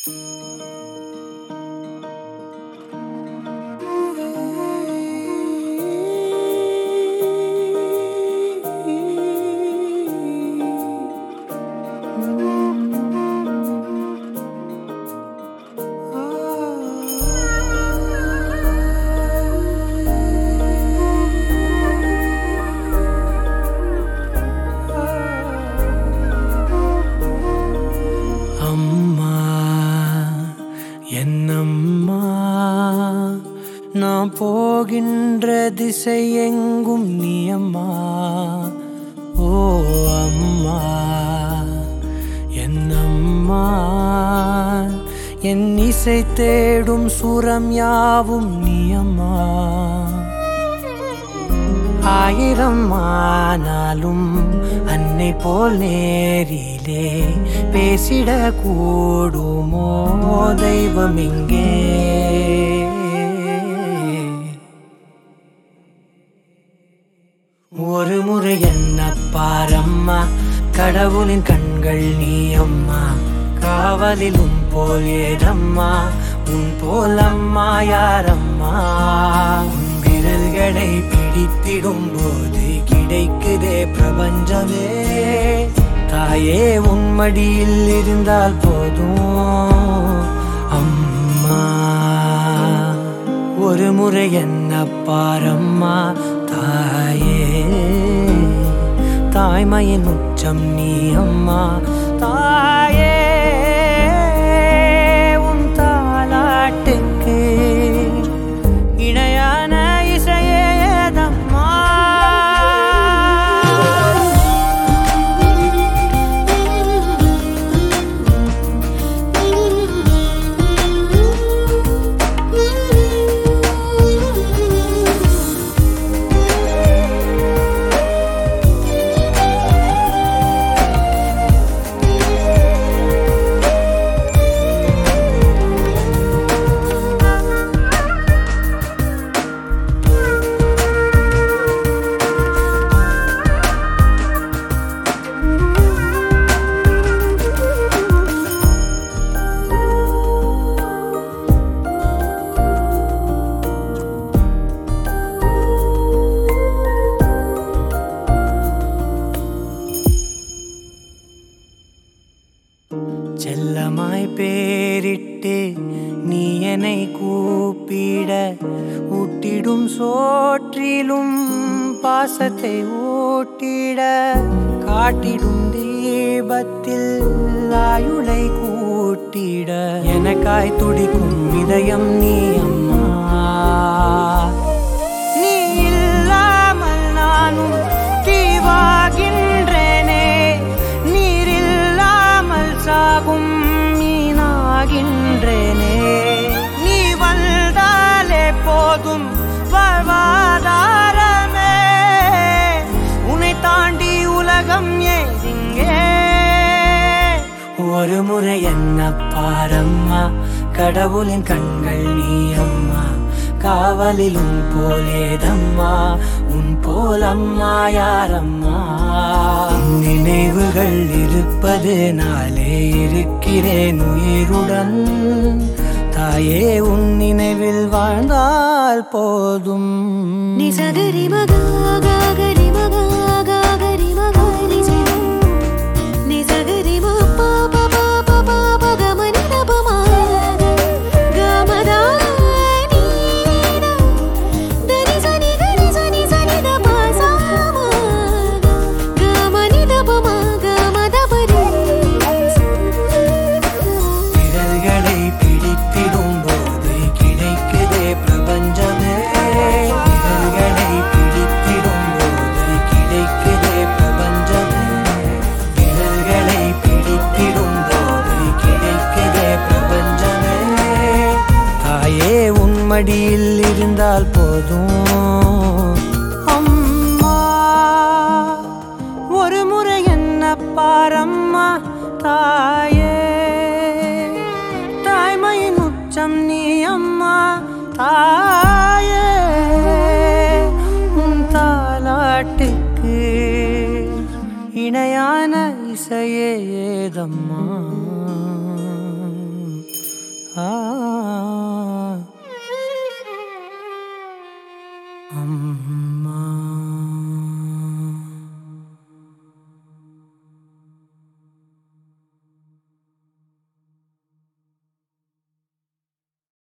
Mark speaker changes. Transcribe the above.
Speaker 1: அம்மா என்னம்மா நான் போகின்ற திசை எங்கும் நீ அம்மா ஓ அம்மா என்னம்மா என் இசை தேடும் சுரம் யாவும் நீ அம்மா ஆயிரம் ஆனாலும் அன்னை போல் நேரிலே பேசிட கூடுமோ தெய்வம் இங்கே ஒரு முறை என்ன பாரம்மா கடவுளின் கண்கள் நீ அம்மா காவலிலும் போல் ஏதம்மா உன் போல் அம்மா யாரம்மா உன் விரல்களை பிடித்திடும் போது கிடைக்குதே பிரபஞ்சமே தாயே உன் மடியில் இருந்தால் போதும் அம்மா ஒரு முறை என்ன பாரம்மா தாயே தாய்மையின் உச்சம் நீ அம்மா தாயே உன் தாலாட்டுக்கு இணையான இசையேதம்மா செல்லமாய் பேரிட்டு நீ என்னை கூப்பிட ஊட்டிடும் சோற்றிலும் பாசத்தை ஓட்டிட காட்டிடும் தீபத்தில் ஆயுளை கூட்டிட எனக்காய் துடிக்கும் இதயம் நீ அம்மா நீ இல்லாமல் நானும் தீவாகின்றேனே நீர் இல்லாமல் சாகும் மீனாகின்றேனே நீ வந்தாலே போதும் வாழ்வாதாரமே உன்னை தாண்டி உலகம் ஏதிங்கே ஒரு முறை என்ன பாரம்மா கடவுளின் கண்கள் நீ அம்மா காவலிலும் போலேதம்மா உன் போலம்மா யாரம்மா உன் நினைவுகள் இருப்பது நாளே இருக்கிறேன் உயிருடன் தாயே உன் நினைவில் வாழ்ந்தால் போதும்
Speaker 2: ni sa ga ri ma ga ga ga ri ma ga ga ga ri ma ga ri sa ni sa ga ri ma pa pa pa pa pa pa ga ma ni da pa ma ga ma da ni da da ni sa ni ga ni sa ni sa ni da pa sa ma ga ma ni da pa ma ga ma da pa ri
Speaker 1: விரல்களை பிடித்திடும் போது கிடைக்குதே பிரபஞ்சமே விரல்களை பிடித்திடும் போது கிடைக்குதே பிரபஞ்சமே விரல்களை பிடித்திடும் போது கிடைக்குதே பிரபஞ்சமே தாயே உன் மடியில் இருந்தால் போதும் அம்மா ஒரு முறை என்ன பாரம்மா தாயே தாய்மையின் உச்சம் நீ அம்மா தாயே உன் தாலாட்டுக்கு இணையான இசையே ஏதம்மா ஆ